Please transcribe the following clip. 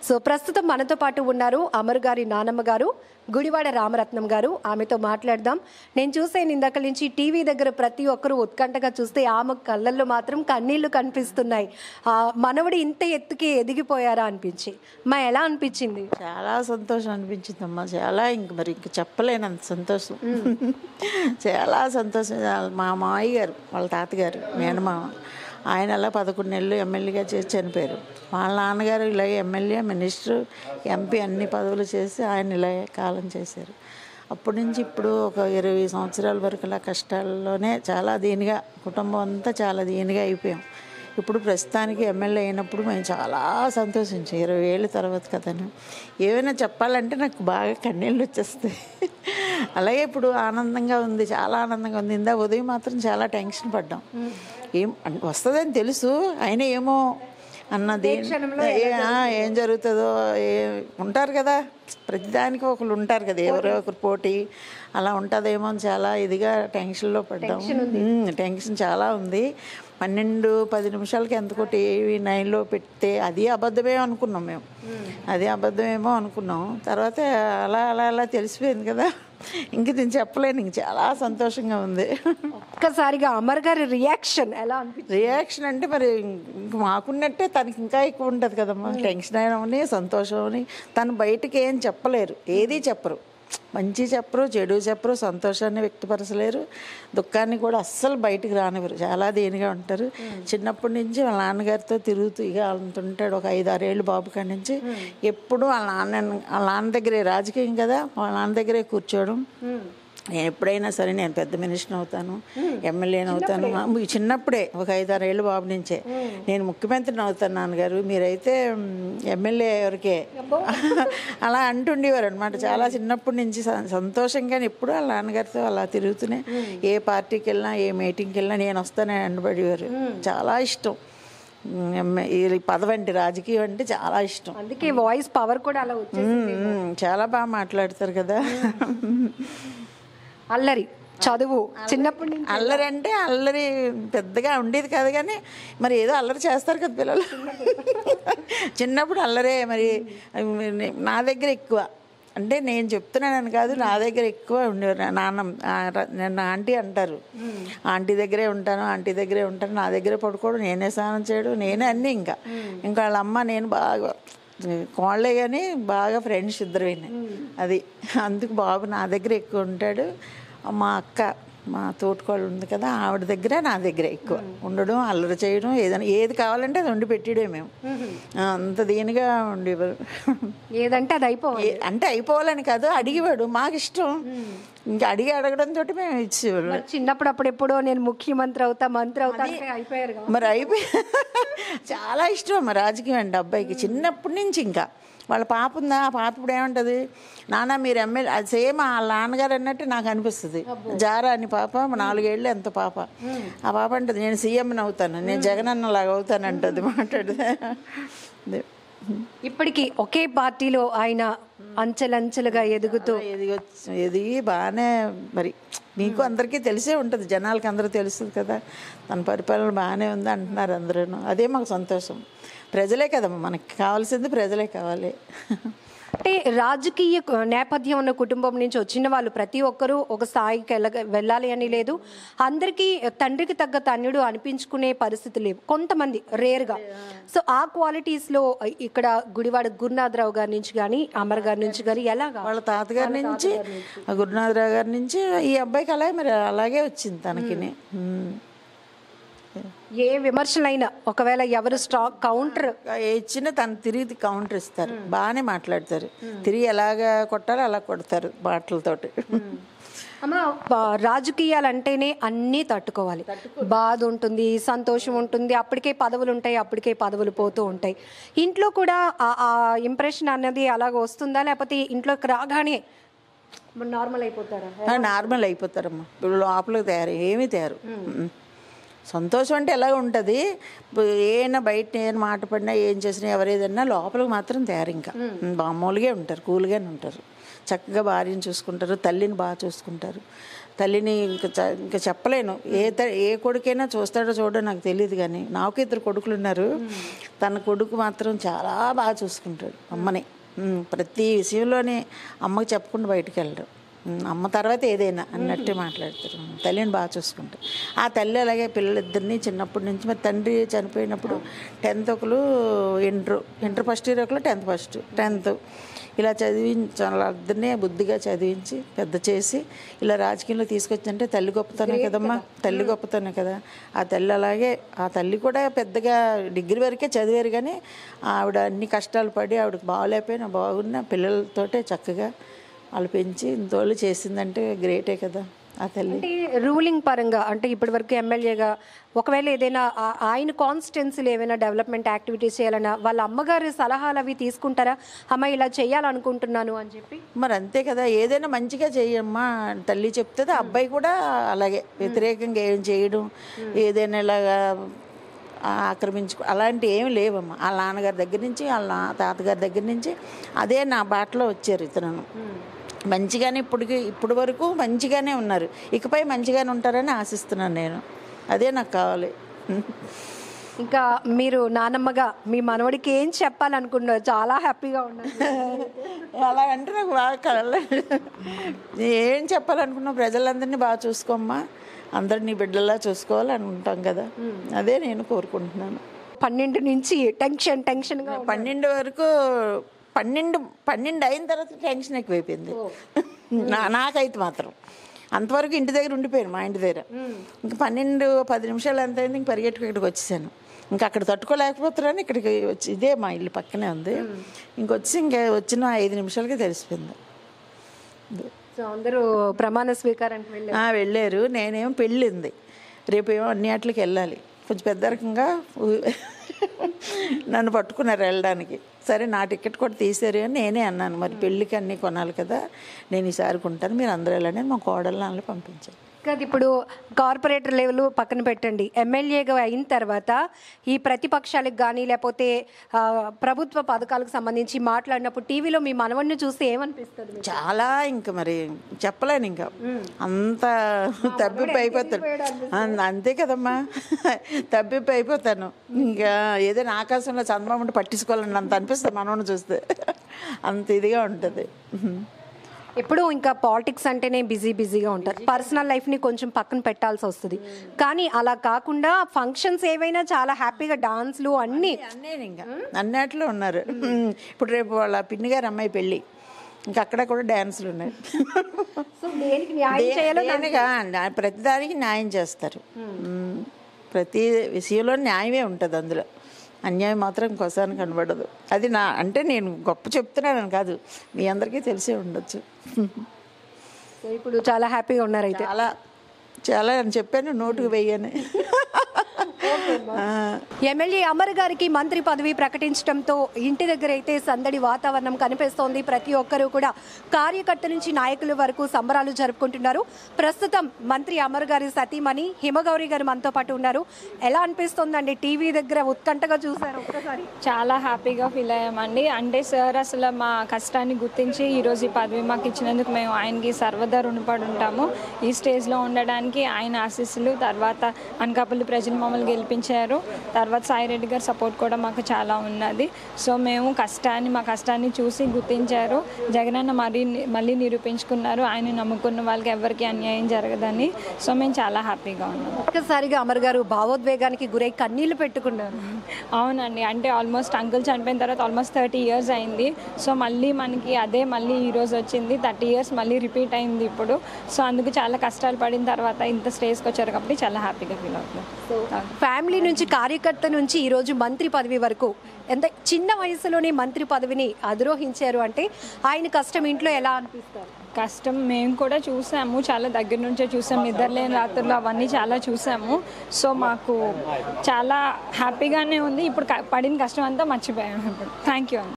So ప్రస్తుతం మనతో పాటు ఉన్నారు అమర్ గారి నానమ్మ గారు గుడివాడ రామరత్నం గారు ఆమెతో మాట్లాడదాం నేను చూసాను ఇందాక నుంచి టీవీ దగ్గర ప్రతి ఒక్కరూ ఉత్కంఠగా చూస్తే ఆమె కళ్ళల్లో మాత్రం కన్నీళ్లు కనిపిస్తున్నాయి ఆ, మనవడు ఇంత ఎత్తుకి ఎదిగిపోయారా అనిపించి మా ఎలా అనిపించింది చాలా సంతోషం అనిపించిందమ్మా చాలా ఇంక మరి ఇంక చెప్పలేనంత సంతోషం చాలా సంతోషం మా మామయ్య గారు వాళ్ళ తాతగారు మేనమామ ఆయన అలా పదకొండు నెలలు ఎమ్మెల్యేగా చేసి చనిపోయారు వాళ్ళ నాన్నగారు ఇలాగే ఎమ్మెల్యే మినిస్టర్ ఎంపీ అన్ని పదవులు చేసి ఆయన ఇలాగే కాలం చేశారు అప్పటి నుంచి ఇప్పుడు ఒక ఇరవై సంవత్సరాల వరకు అలా కష్టాల్లోనే చాలా దీనిగా కుటుంబం అంతా చాలా దీనిగా అయిపోయాం ఇప్పుడు ప్రస్తుతానికి ఎమ్మెల్యే అయినప్పుడు మేము చాలా సంతోషించాం ఇరవై ఏళ్ళ తర్వాత కథను ఏమైనా చెప్పాలంటే నాకు బాగా కన్నీళ్ళు వచ్చేస్తాయి అలాగే ఇప్పుడు ఆనందంగా ఉంది చాలా ఆనందంగా ఉంది ఇందా ఉదయం మాత్రం చాలా టెన్షన్ పడ్డాం ఏం అంటే వస్తుందని తెలుసు అయినా ఏమో అన్నది ఏ- ఆ, ఏం జరుగుతుందో ఏ ఉంటారు కదా ప్రతిదానికి ఒకరు ఉంటారు కదా ఎవరో ఒకరు పోటీ అలా ఉంటుందేమో అని చాలా ఇదిగా టెన్షన్లో పడ్డాం ఉమ్, టెన్షన్ చాలా ఉంది పన్నెండు పది నిమిషాలకి ఎంతకో టీవీ నైన్లో పెడితే అది అబద్ధమే అనుకున్నాం మేము అది అబద్ధమేమో అనుకున్నాం తర్వాత అలా అలా అలా తెలిసిపోయింది కదా ఇంక నేను చెప్పలేను ఇంక చాలా సంతోషంగా ఉంది ఒక్కసారిగా అమర్ గారి రియాక్షన్ ఎలా అనిపించింది రియాక్షన్ అంటే మరి ఇంక మాకున్నట్టే తనకి ఇంకా ఎక్కువ ఉంటుంది కదమ్మా టెన్షన్ అయినవని సంతోషం అని తను బయటికి ఏం చెప్పలేరు ఏది చెప్పరు మంచి చెప్పరు చెడు చెప్పరు సంతోషాన్ని వ్యక్తపరచలేరు దుఃఖాన్ని కూడా అస్సలు బయటికి రానివ్వరు చాలా దేనిగా ఉంటారు చిన్నప్పటి నుంచి వాళ్ళ నాన్నగారితో తిరుగుతూ ఇక అంత ఉంటాడు ఒక ఐదు ఆరేళ్ళు బాబు కాడి నుంచి ఎప్పుడు వాళ్ళ నాన్న వాళ్ళ నాన్న దగ్గరే రాజకీయం కదా వాళ్ళ నాన్న దగ్గరే కూర్చోవడం నేను ఎప్పుడైనా సరే నేను పెద్ద మినిస్టర్ అవుతాను ఎమ్మెల్యేని అవుతాను మా- మీ చిన్నప్పుడే ఒక ఐదారు ఏళ్ళు బాబు నుంచే నేను ముఖ్యమంత్రిని అవుతాను నాన్నగారు మీరైతే మ్, ఎమ్మెల్యే ఎవరికే అలా అంటుండేవారు అనమాట చాలా చిన్నప్పటి నుంచి స- సంతోషంగా ఎప్పుడు వాళ్ళ నాన్నగారితో అలా తిరుగుతూనే ఏ పార్టీకి వెళ్ళినా ఏ మీటింగ్కి వెళ్ళినా నేను వస్తానని అండబడేవారు చాలా ఇష్టం మ్, ఎమ్మె- ఈ పదవి అంటే రాజకీయం అంటే చాలా ఇష్టం అందుకే వాయిస్ పవర్ కూడా అలా వచ్చింది మ్, మ్, చాలా బాగా మాట్లాడతారు కదా అల్లరి చదువు చిన్నప్పటి నుంచి అల్లరి అంటే అల్లరి పెద్దగా ఉండేది కాదు కానీ మరి ఏదో అల్లరి చేస్తారు కదా పిల్లలు చిన్నప్పుడు అల్లరే మరి నా దగ్గర ఎక్కువ అంటే నేను చెప్తున్నానని కాదు నా దగ్గర ఎక్కువ ఉండేవారు నాన్న ఆ, ర- నన్ను ఆంటీ అంటారు ఆంటీ దగ్గరే ఉంటాను ఆంటీ దగ్గరే ఉంటాను నా దగ్గరే పడుకోవడం నేనే స్నానం చేయడం నేనే అన్నీ ఇంకా ఇంకా వాళ్ళ అమ్మ నేను బాగా కోళ్ళే కానీ బాగా ఫ్రెండ్స్ ఇద్దరు అది అందుకు బాబు నా దగ్గర ఎక్కువ ఉంటాడు మా అక్క మా తోటికోళ్ళు ఉంది కదా ఆవిడ దగ్గర నా దగ్గర ఎక్కువ ఉండడం అల్లరి చేయడం ఏదైనా ఏది కావాలంటే అది వండి పెట్టిడే మేము ఆ, అంత దీనిగా ఉండేవారు ఏదంటే అది అయిపోవాలి ఏ- అంటే అయిపోవాలని కాదు అడిగేవాడు మాకు ఇష్టం ఇంకా అడిగి అడగడంతో మేము ఇచ్చేవాళ్ళు మరి చిన్నప్పుడు అప్పుడు ఎప్పుడో నేను ముఖ్యమంత్రి అవుతా మంత్రి అవుతా అంటే అయిపోయారు కదా. మరి అయిపోయి చాలా ఇష్టం మా రాజకీయం అండి అబ్బాయికి చిన్నప్పటి నుంచి ఇంకా వాళ్ళ పాప ఉందా ఆ పాప ఇప్పుడు ఏమంటది నాన్న మీరు ఎమ్మెల్యే అది సేమ్ వాళ్ళ నాన్నగారు అన్నట్టు నాకు అనిపిస్తుంది జారా అని పాప మా నాలుగేళ్ళు ఎంత పాప ఆ పాప అంటది నేను సీఎంని అవుతాను నేను జగన్ అన్నలాగా అవుతాను అంటది మాట్లాడు ఇప్పటికీ ఒకే పార్టీలో ఆయన అంచెలంచెలుగా ఎదుగుతూ ఎదిగొచ్చు ఎదిగి బాగానే మరి మీకు అందరికీ తెలిసే ఉంటుంది జనాలకి అందరూ తెలుస్తుంది కదా తన పరిపాలన బాగానే ఉంది అంటున్నారు అందరూ అదే మాకు సంతోషం ప్రజలే కదమ్మా మనకి కావాల్సింది ప్రజలే కావాలి అంటే రాజకీయ కు- నేపథ్యం ఉన్న కుటుంబం నుంచి వచ్చిన వాళ్ళు ప్రతి ఒక్కరూ ఒక స్థాయికి వెళ్ళ వెళ్ళాలి అని లేదు అందరికీ తండ్రికి తగ్గ తన్నుడు అనిపించుకునే పరిస్థితి లేవు కొంతమంది రేర్గా సో ఆ క్వాలిటీస్లో ఇక్కడ గుడివాడ గురునాథరావు గారి నుంచి కానీ అమర్ గారి నుంచి కానీ ఎలాగా వాళ్ళ తాతగారి నుంచి ఆ గురునాథరావు గారి నుంచి ఈ అబ్బాయికి అలాగే మరి అలాగే వచ్చింది తనకి ఏ విమర్శలైనా ఒకవేళ ఎవరు స్టాక్ కౌంటర్ ఇచ్చిన తను తిరిగి కౌంటర్ ఇస్తారు బాగానే మాట్లాడతారు తిరిగి ఎలాగ కొట్టాలో అలా కొడతారు మాటలతోటి అమ్మ బా- రాజకీయాలు అంటేనే అన్నీ తట్టుకోవాలి బాధ ఉంటుంది సంతోషం ఉంటుంది అప్పటికే పదవులు ఉంటాయి అప్పటికే పదవులు పోతూ ఉంటాయి ఇంట్లో కూడా ఆ- ఆ ఇంప్రెషన్ అన్నది అలాగ వస్తుందా లేకపోతే ఇంట్లోకి రాగానే నార్మల్ అయిపోతారా నార్మల్ అయిపోతారమ్మా ఇప్పుడు లోపలికి తయారు ఏమీ తయారు ఉమ్. సంతోషం అంటే ఎలా ఉంటుంది ఏమైనా బయట ఏమైనా మాట పడినా ఏం చేసినా ఎవరేదన్నా లోపలికి మాత్రం తయారు ఇంకా మామూలుగా ఉంటారు కూల్గానే ఉంటారు చక్కగా భార్యను చూసుకుంటారు తల్లిని బాగా చూసుకుంటారు తల్లిని ఇంకా చ- ఇంకా చెప్పలేను ఏ త ఏ కొడుకైనా చూస్తాడో చూడో నాకు తెలియదు కానీ నాకు ఇద్దరు కొడుకులు ఉన్నారు తన కొడుకు మాత్రం చాలా బాగా చూసుకుంటాడు అమ్మని ఉమ్, ప్రతి విషయంలోనే అమ్మకి చెప్పకుండా బయటికి వెళ్ళరు ఉమ్, అమ్మ తర్వాత ఏదైనా అన్నట్టే మాట్లాడతారు తల్లిని బాగా చూసుకుంటారు ఆ తల్లి అలాగే పిల్లలిద్దరిని చిన్నప్పటి నుంచి మరి తండ్రి చనిపోయినప్పుడు టెన్త్ ఒకరు ఇంటర్ ఇంటర్ ఫస్ట్ ఇయర్ ఒకరు టెన్త్ ఫస్ట్ టెన్త్ ఇలా చదివించి వాళ్ళిద్దరినే బుద్ధిగా చదివించి పెద్ద చేసి ఇలా రాజకీయంలో తీసుకొచ్చిందంటే తల్లి గొప్పతనే కదమ్మా తల్లి గొప్పతనే కదా ఆ తల్లి అలాగే ఆ తల్లి కూడా పెద్దగా డిగ్రీ వరకే చదివారు కానీ ఆవిడ అన్ని కష్టాలు పడి ఆవిడకి బాగలేకపోయినా బాగున్న పిల్లలతోటే చక్కగా వాళ్ళు పెంచి ఇంతోళ్ళు చేసిందంటే గ్రేటే కదా ఆ తల్లి అంటే రూలింగ్ పరంగా అంటే ఇప్పటి వరకు ఎమ్మెల్యేగా ఒకవేళ ఏదైనా ఆ- ఆయన కాన్స్టిట్యున్సీలో ఏమైనా డెవలప్మెంట్ యాక్టివిటీస్ చేయాలన్నా వాళ్ళ అమ్మగారి సలహాలు అవి తీసుకుంటారా అమ్మ ఇలా చేయాలనుకుంటున్నాను అని చెప్పి మరి అంతే కదా ఏదైనా మంచిగా చెయ్యమ్మా తల్లి చెప్తుంది ఆ అబ్బాయి కూడా అలాగే వ్యతిరేకంగా ఏం చేయడం ఏదైనా ఇలాగా ఆక్రమించుకో అలాంటి ఏమి లేవమ్మా వాళ్ళ నాన్నగారి దగ్గర నుంచి వాళ్ళ నా- తాతగారి దగ్గర నుంచి అదే నా బాటలో వచ్చారు ఇతను మంచిగానే ఇప్పటికి ఇప్పుడు వరకు మంచిగానే ఉన్నారు ఇకపై మంచిగానే ఉంటారని ఆశిస్తున్నాను నేను అదే నాకు కావాలి ఇంకా మీరు నానమ్మగా మీ మనవడికి ఏం చెప్పాలనుకున్నారు చాలా హ్యాపీగా ఉన్నారు అలా అంటే నాకు బాగా కళ ఏం చెప్పాలనుకున్నా ప్రజలందరినీ బాగా చూసుకోమ్మా అందరినీ బిడ్డలా చూసుకోవాలని ఉంటాం కదా అదే నేను కోరుకుంటున్నాను పన్నెండు నుంచి టెన్షన్ టెన్షన్గా పన్నెండు వరకు పన్నెండు పన్నెండు అయిన తర్వాత టెన్షన్ ఎక్కువైపోయింది నా నాకైతే మాత్రం అంతవరకు ఇంటి దగ్గర ఉండిపోయాను మా ఇంటి దగ్గర ఇంకా పన్నెండు పది నిమిషాలు ఎంత అయింది ఇంక పరిగెట్టుకు ఇక్కడికి వచ్చేసాను ఇంకా అక్కడ తట్టుకోలేకపోతున్నాను ఇక్కడికి వచ్చి ఇదే మా ఇల్లు పక్కనే ఉంది ఇంకొచ్చి ఇంకా వచ్చిన ఐదు నిమిషాలకి తెలిసిపోయింది సో అందరూ ప్రమాణ స్వీకారానికి వెళ్ళారు ఆ, వెళ్ళారు నేనేమో పెళ్ళి ఉంది రేపేమో అన్ని ఆటలకి వెళ్ళాలి కొంచెం పెద్ద రకంగా ఊ- నన్ను పట్టుకున్నారు వెళ్ళడానికి సరే నా టికెట్ కూడా తీసారు అని నేనే అన్నాను మరి పెళ్ళికి అన్నీ కొనాలి కదా నేను ఈసారి కొంటాను మీరు అందరూ వెళ్ళండి అని మా కోడలు నాన్న పంపించాను కాదు ఇప్పుడు కార్పొరేటర్ లెవెల్ పక్కన పెట్టండి ఎమ్మెల్యేగా అయిన తర్వాత ఈ ప్రతిపక్షాలకు కానీ లేకపోతే ఆ, ప్రభుత్వ పథకాలకు సంబంధించి మాట్లాడినప్పుడు టీవీలో మీ మనవడిని చూస్తే ఏమనిపిస్తుంది మీకు? చాలా ఇంకా మరి చెప్పలేను ఇంకా అంత తబ్బిప్పి అయిపోతాడు అం- అంతే కదమ్మా తబ్బిప్పి అయిపోతాను ఇంకా ఏదైనా ఆకాశంలో చంద్రబాబు ఉంటే పట్టించుకోవాలని అంత అనిపిస్తుంది మనోని చూస్తే అంత ఇదిగా ఉంటుంది ఎప్పుడు ఇంకా పాలిటిక్స్ అంటేనే బిజీ బిజీగా ఉంటారు పర్సనల్ లైఫ్ని కొంచెం పక్కన పెట్టాల్సి వస్తుంది కానీ అలా కాకుండా ఫంక్షన్స్ ఏవైనా చాలా హ్యాపీగా డాన్స్లు అన్నీ అన్నీ ఇంకా అన్నట్లు ఉన్నారు ఇప్పుడు రేపు వాళ్ళ పిన్ని గారు అమ్మాయి పెళ్ళి ఇంకా అక్కడ కూడా డ్యాన్సులు ఉన్నాయి సో దేనికి న్యాయం దే- చేయాలో దేనిగా నా- ప్రతిదానికి న్యాయం చేస్తారు మ్మ్. ప్రతి విషయంలో న్యాయమే ఉంటుంది అందులో అన్యాయం మాత్రం ఇంకోసారి కనబడదు అది నా అంటే నేను గొప్ప చెప్తున్నానని కాదు మీ అందరికీ తెలిసే ఉండొచ్చు సో ఇప్పుడు చాలా హ్యాపీగా ఉన్నారు అయితే చాలా చాలా అని చెప్పాను నోటుకు వెయ్యని ఎమ్మెల్యే అమర్ గారికి మంత్రి పదవి ప్రకటించడంతో ఇంటి దగ్గర అయితే సందడి వాతావరణం కనిపిస్తోంది ప్రతి ఒక్కరూ కూడా కార్యకర్త నుంచి నాయకుల వరకు సంబరాలు జరుపుకుంటున్నారు ప్రస్తుతం మంత్రి అమర్ గారి సతీమణి హిమగౌరి గారు మనతో పాటు ఉన్నారు ఎలా అనిపిస్తోందండి టీవీ దగ్గర ఉత్కంఠగా చూసారు ఒక్కసారి చాలా హ్యాపీగా ఫీల్ అయ్యామండి అంటే సార్ అసలు మా కష్టాన్ని గుర్తించి ఈరోజు ఈ పదవి మాకు ఇచ్చినందుకు మేము ఆయనకి సర్వదా రుణపడి ఉంటాము ఈ స్టేజ్లో ఉండడానికి ఆయన ఆశీస్సులు తర్వాత అనకాపల్లి ప్రజలు మమ్మల్ని గెలిపించారు తర్వాత సాయిరెడ్డి గారి సపోర్ట్ కూడా మాకు చాలా ఉన్నది సో మేము కష్టాన్ని మా కష్టాన్ని చూసి గుర్తించారు జగనన్న మరీ మళ్ళీ నిరూపించుకున్నారు ఆయన నమ్ముకున్న వాళ్ళకి ఎవరికి అన్యాయం జరగదని సో మేము చాలా హ్యాపీగా ఉన్నాము ఒక్కసారిగా అమర్ గారు భావోద్వేగానికి గురై కన్నీళ్లు పెట్టుకున్నారు అవునండి అంటే ఆల్మోస్ట్ అంకుల్ చనిపోయిన తర్వాత ఆల్మోస్ట్ థర్టీ ఇయర్స్ అయింది సో మళ్ళీ మనకి అదే మళ్ళీ ఈ రోజు వచ్చింది థర్టీ ఇయర్స్ మళ్ళీ రిపీట్ అయింది ఇప్పుడు సో అందుకు చాలా కష్టాలు పడిన తర్వాత ఇంత స్టేజ్కి వచ్చారు కాబట్టి చాలా హ్యాపీగా ఫీల్ అవుతుంది ఫ్యామిలీ నుంచి కార్యకర్త నుంచి ఈరోజు మంత్రి పదవి వరకు ఎంత చిన్న వయసులోనే మంత్రి పదవిని అధిరోహించారు అంటే ఆయన కష్టం ఇంట్లో ఎలా అనిపిస్తారు కష్టం మేము కూడా చూసాము చాలా దగ్గర నుంచే చూసాము నిద్రలేని రాత్రులు అవన్నీ చాలా చూసాము సో మాకు చాలా హ్యాపీగానే ఉంది ఇప్పుడు క- పడిన కష్టం అంతా మర్చిపోయాము ఇప్పుడు థ్యాంక్ యూ అండి